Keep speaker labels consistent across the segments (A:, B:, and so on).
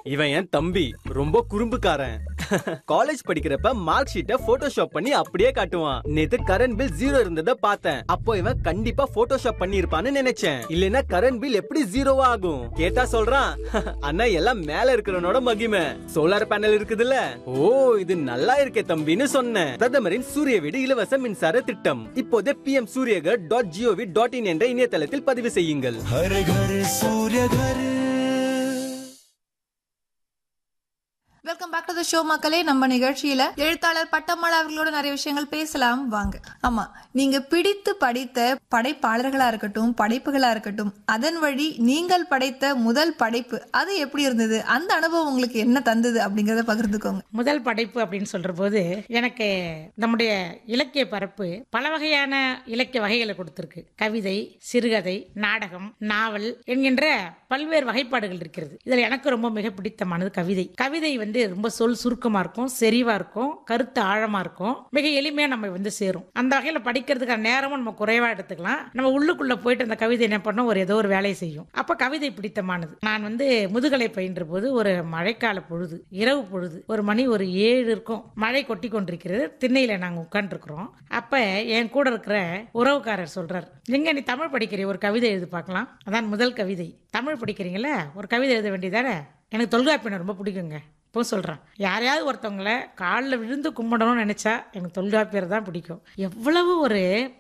A: இவன் என் தம்பி ரொம்ப குறும்புக்காரன் காலேஜ் படிக்கிறப்ப மார்க் ஷீட்டை போட்டோஷாப் பண்ணி அப்படியே காட்டுவான் நேத்து கரண்ட் பில் ஜீரோ இருந்ததை பார்த்தேன் அப்போ இவன் கண்டிப்பா போட்டோஷாப் பண்ணி இருப்பான்னு நினைச்சேன் இல்லனா கரண்ட் பில் எப்படி ஜீரோவா ஆகும் கேட்டா சொல்றான் அண்ணா எல்லாம் மேல இருக்கிறவனோட மகிமை சோலார் பேனல் இருக்குதுல்ல ஓ இது நல்லா இருக்கே தம்பின்னு சொன்னேன் பிரதமரின் சூரிய வீடு இலவச மின்சார திட்டம் இப்போதே PM Suryaghar dot GOV dot in என்ற இணையதளத்தில் பதிவு செய்யுங்கள்
B: हर घर सूर्य घर
C: welcome back to the show மக்களே நம்ம நிகழ்ச்சியில எழுத்தாளர் பட்டம்மாள் அவர்களோட நிறைய விஷயங்கள் பேசலாம் வாங்க ஆமா நீங்க பிடித்து படித்த படைப்பாளர்களா இருக்கட்டும் படைப்புகளா இருக்கட்டும் அதன் வழி நீங்கள் படைத்த முதல் படைப்பு அது எப்படி இருந்தது அந்த அனுபவம் உங்களுக்கு என்ன தந்தது அப்படிங்கறத பகிர்ந்துக்கோங்க
D: முதல் படைப்பு அப்படின்னு சொல்ற போது எனக்கு நம்முடைய இலக்கிய பரப்பு பல வகையான இலக்கிய வகைகளை கொடுத்திருக்கு கவிதை சிறுகதை நாடகம் நாவல் என்கின்ற பல்வேறு வகைப்பாடுகள் இருக்கிறது இதுல எனக்கு ரொம்ப மிக பிடித்தமானது கவிதை கவிதை வந்து ரொம்ப சொல் சுருக்கமா இருக்கும் செறிவா இருக்கும் கருத்து ஆழமா இருக்கும் மிக எளிமையா நம்ம வந்து சேரும் அந்த வகையில படிக்கிறதுக்கான நேரமும் நம்ம குறைவா எடுத்துக்கலாம் நம்ம உள்ளுக்குள்ள போயிட்டு அந்த கவிதை என்ன பண்ணோம் ஒரு ஏதோ ஒரு வேலையை செய்யும் அப்ப கவிதை பிடித்தமானது நான் வந்து முதுகலை பயின்ற போது ஒரு மழைக்கால பொழுது இரவு பொழுது ஒரு மணி ஒரு ஏழு இருக்கும் மழை கொட்டி கொண்டிருக்கிறது திண்ணையில நாங்க உட்காந்துருக்குறோம் அப்ப என் கூட இருக்கிற உறவுக்காரர் சொல்றார் எங்க நீ தமிழ் படிக்கிற ஒரு கவிதை எழுதி பார்க்கலாம் அதான் முதல் கவிதை தமிழ் படிக்கிறீங்கள ஒரு கவிதை எழுத வேண்டியதானே எனக்கு தொல்காப்பியனை ரொம்ப பிடிக்குங்க இப்போ சொல்கிறேன் யாரையாவது ஒருத்தவங்கள காலில் விழுந்து கும்பிடணும்னு நினச்சா எனக்கு தொல்காப்பியர் தான் பிடிக்கும் எவ்வளவு ஒரு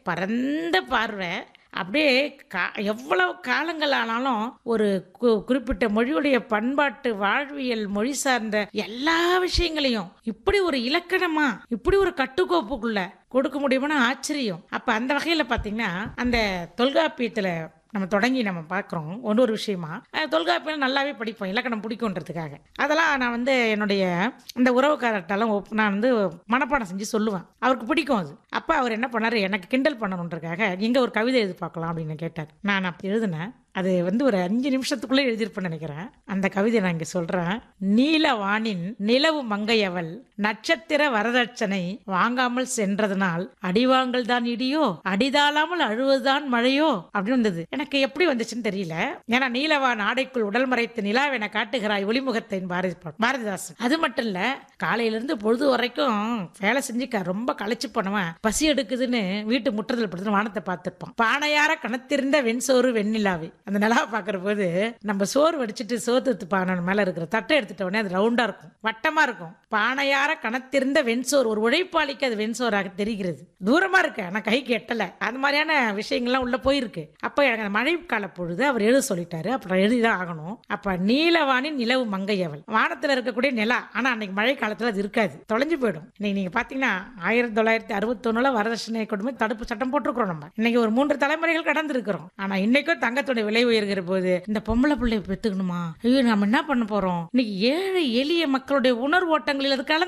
D: பரந்த பார்வை அப்படியே கா எவ்வளவு காலங்கள் ஆனாலும் ஒரு கு- குறிப்பிட்ட மொழியுடைய பண்பாட்டு வாழ்வியல் மொழி சார்ந்த எல்லா விஷயங்களையும் இப்படி ஒரு இலக்கணமா இப்படி ஒரு கட்டுக்கோப்புக்குள்ள கொடுக்க முடியுமான்னு ஆச்சரியம் அப்ப அந்த வகையில பாத்தீங்கன்னா அந்த தொல்காப்பியத்துல நம்ம தொடங்கி நம்ம பார்க்குறோம் ஒன்று ஒரு விஷயமா அஹ், தொல்காப்பியம் நல்லாவே படிப்போம் இலக்கணம் பிடிக்குன்றதுக்காக அதெல்லாம் நான் வந்து என்னுடைய இந்த உறவுக்காரர்கிட்டலாம் ஒப்- நான் வந்து மனப்பாடம் செஞ்சு சொல்லுவேன் அவருக்கு பிடிக்கும் அது அப்போ அவர் என்ன பண்ணாரு எனக்கு கிண்டல் பண்ணணுன்றதுக்காக எங்க ஒரு கவிதை எழுதி பார்க்கலாம் அப்படின்னு கேட்டார் நான் அப்படி எழுதினேன் அது வந்து ஒரு அஞ்சு நிமிஷத்துக்குள்ளே எழுதியிருப்பேன்னு நினைக்கிறேன் அந்த கவிதை நான் இங்கே சொல்கிறேன் நீலவானின் நிலவு மங்கையவள் நட்சத்திர வரதட்சணை வாங்காமல் சென்றதனால் அடிவாங்கல் தான் இடியோ அடிதாளாமல் அழுவதுதான் மழையோ அப்படின்னு வந்தது எனக்கு எப்படி வந்துச்சுன்னு தெரியல ஏன்னா நீலவான் ஆடைக்குள் உடல் மறைத்து நிலாவென காட்டுகிறாய் ஒளிமுகத்தை பாரதி பாரதிதாசன் அது மட்டும் இல்ல காலையில இருந்து பொழுது வரைக்கும் வேலை செஞ்சு க- ரொம்ப களைச்சு போனவன் பசி எடுக்குதுன்னு வீட்டு முற்றத்தில் படுத்து வானத்தை பார்த்திருப்பான் பானையார கணத்திருந்த வெண்சோறு வெண்ணிலாவே அந்த நிலாவை பார்க்குற போது நம்ம சோறு வடிச்சிட்டு சோத்து பானை மேல இருக்கிற தட்டை எடுத்துட்ட உடனே அது ரவுண்டா இருக்கும் வட்டமா இருக்கும் பானையார கணத்திருந்த வெண்சோறு ஒரு உழைப்பாளிக்கு அது வெண்சோறாக தெரிகிறது தூரமா இருக்கு ஆனா கைக்கு எட்டல அது மாதிரியான விஷயங்கள்லாம் உள்ள போயிருக்கு அப்ப எனக்கு அந்த மழைக்கால பொழுது அவர் எழுத சொல்லிட்டாரு அப்புறம் எழுதிதான் ஆகணும் அப்ப நீலவானின் நிலவு மங்கையவள் வானத்துல இருக்கக்கூடிய நிலா ஆனா அன்னைக்கு மழை காலத்துல அது இருக்காது தொலைஞ்சு போயிடும் இன்னைக்கு நீங்க பாத்தீங்கன்னா ஆயிரத்தி தொள்ளாயிரத்தி அறுபத்தொன்னுல வரதட்சணை கொடுமை தடுப்பு சட்டம் போட்டிருக்கிறோம் நம்ம இன்னைக்கு ஒரு மூன்று தலைமுறைகள் கடந்து இருக்கிறோம் ஆனா இன்னைக்கும் தங்கத்துடைய விலை உயர்கிற போது இந்த பொம்பளை பிள்ளைய பெத்துக்கணுமா ஐயோ நம்ம என்ன பண்ண போறோம் இன்னைக்கு ஏழை எளிய மக்களுடைய உணர்வு ஓட்டங்களில் அது கலந்து